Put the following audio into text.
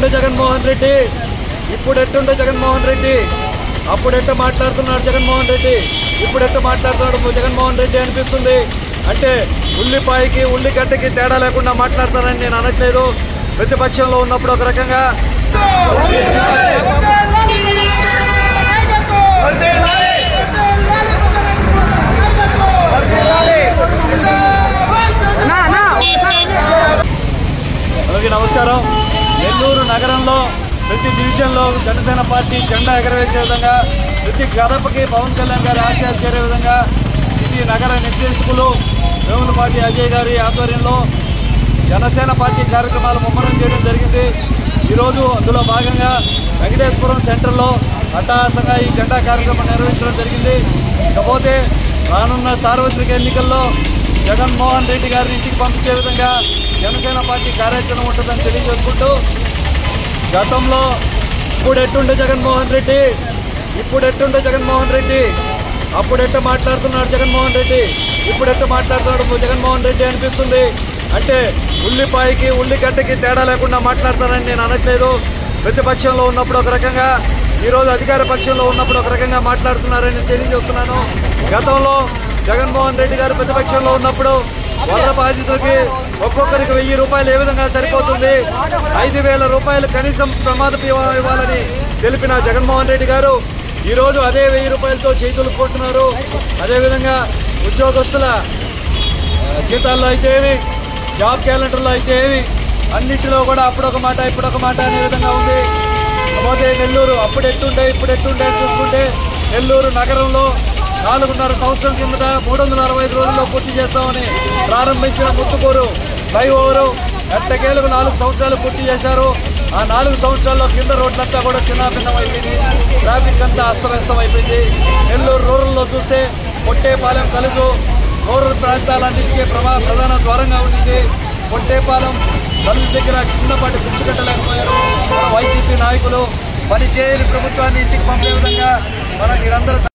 ఎట్టుండే జగన్మోహన్ రెడ్డి ఇప్పుడు ఎట్టుండే జగన్మోహన్ రెడ్డి అప్పుడు ఎట్ట మాట్లాడుతున్నాడు జగన్మోహన్ రెడ్డి ఇప్పుడు ఎట్ట మాట్లాడుతున్నాడు జగన్మోహన్ రెడ్డి అనిపిస్తుంది అంటే ఉల్లిపాయకి ఉల్లిగడ్డకి తేడా లేకుండా మాట్లాడతానని నేను అనట్లేదు ప్రతిపక్షంలో ఉన్నప్పుడు ఒక రకంగా అందరికీ నమస్కారం నెల్లూరు నగరంలో ప్రతి డివిజన్లో జనసేన పార్టీ జెండా ఎగరవేసే విధంగా ప్రతి గడపకి పవన్ కళ్యాణ్ గారి ఆశయాలు చేరే విధంగా ఇది నగర నిర్దేశకులు వేములపాటి అజయ్ గారి ఆధ్వర్యంలో జనసేన పార్టీ కార్యక్రమాలు ముమ్మరం చేయడం జరిగింది ఈరోజు అందులో భాగంగా వెంకటేశ్వరం సెంటర్లో అట్టహాసంగా ఈ జెండా కార్యక్రమం నిర్వహించడం జరిగింది ఇకపోతే రానున్న సార్వత్రిక ఎన్నికల్లో జగన్మోహన్ రెడ్డి గారిని ఇంటికి పంపించే విధంగా జనసేన పార్టీ కార్యాచరణ ఉంటుందని తెలియజేసుకుంటూ గతంలో ఇప్పుడు ఎట్టుండే జగన్మోహన్ రెడ్డి ఇప్పుడు ఎట్టుండే జగన్మోహన్ రెడ్డి అప్పుడు ఎట్ట మాట్లాడుతున్నాడు జగన్మోహన్ రెడ్డి ఇప్పుడు ఎట్ట మాట్లాడుతున్నాడు జగన్మోహన్ రెడ్డి అనిపిస్తుంది అంటే ఉల్లిపాయకి ఉల్లిగడ్డకి తేడా లేకుండా మాట్లాడతానని నేను అనట్లేదు ప్రతిపక్షంలో ఉన్నప్పుడు ఒక రకంగా ఈరోజు అధికార పక్షంలో ఉన్నప్పుడు ఒక రకంగా మాట్లాడుతున్నారని తెలియజేస్తున్నాను గతంలో జగన్మోహన్ రెడ్డి గారు ప్రతిపక్షంలో ఉన్నప్పుడు వరద బాధితులకి ఒక్కొక్కరికి వెయ్యి రూపాయలు ఏ విధంగా సరిపోతుంది ఐదు వేల రూపాయలు కనీసం ప్రమాద బీమా ఇవ్వాలని తెలిపిన జగన్మోహన్ రెడ్డి గారు ఈ రోజు అదే వెయ్యి రూపాయలతో చేతులు కొట్టున్నారు అదేవిధంగా ఉద్యోగస్తుల ఆ, జీతాల్లో అయితే ఏమి జాబ్ క్యాలెండర్లో అయితే ఏమి అన్నింటిలో కూడా అప్పుడొక మాట ఇప్పుడొక మాట అనే విధంగా ఉంది కాకపోతే నెల్లూరు అప్పుడు ఎట్టుండే ఇప్పుడు ఎట్టుండే అని చూసుకుంటే నెల్లూరు నగరంలో నాలుగున్నర సంవత్సరం కిందట మూడు వందల అరవై ఐదు రోజుల్లో పూర్తి చేస్తామని ప్రారంభించిన ముత్తుకూరు ఫ్లైఓవర్ ఎట్టకేలకు నాలుగు సంవత్సరాలు పూర్తి చేశారు ఆ నాలుగు సంవత్సరాల్లో కింద రోడ్లంతా కూడా చిన్నాభిన్నం అయిపోయింది ట్రాఫిక్ అంతా అస్తవ్యస్తం అయిపోయింది నెల్లూరు రూరల్లో చూస్తే పొట్టేపాలెం కలుసు రూరల్ ప్రాంతాలన్నింటికీ ప్రమా ప్రధాన ద్వారంగా ఉండింది పొట్టేపాలెం కలుసు దగ్గర చిన్నపాటి పిచ్చికట్టలేకపోయారు మన వైసీపీ నాయకులు పని చేయని ప్రభుత్వాన్ని ఇంటికి పంపే విధంగా మన మీరందరూ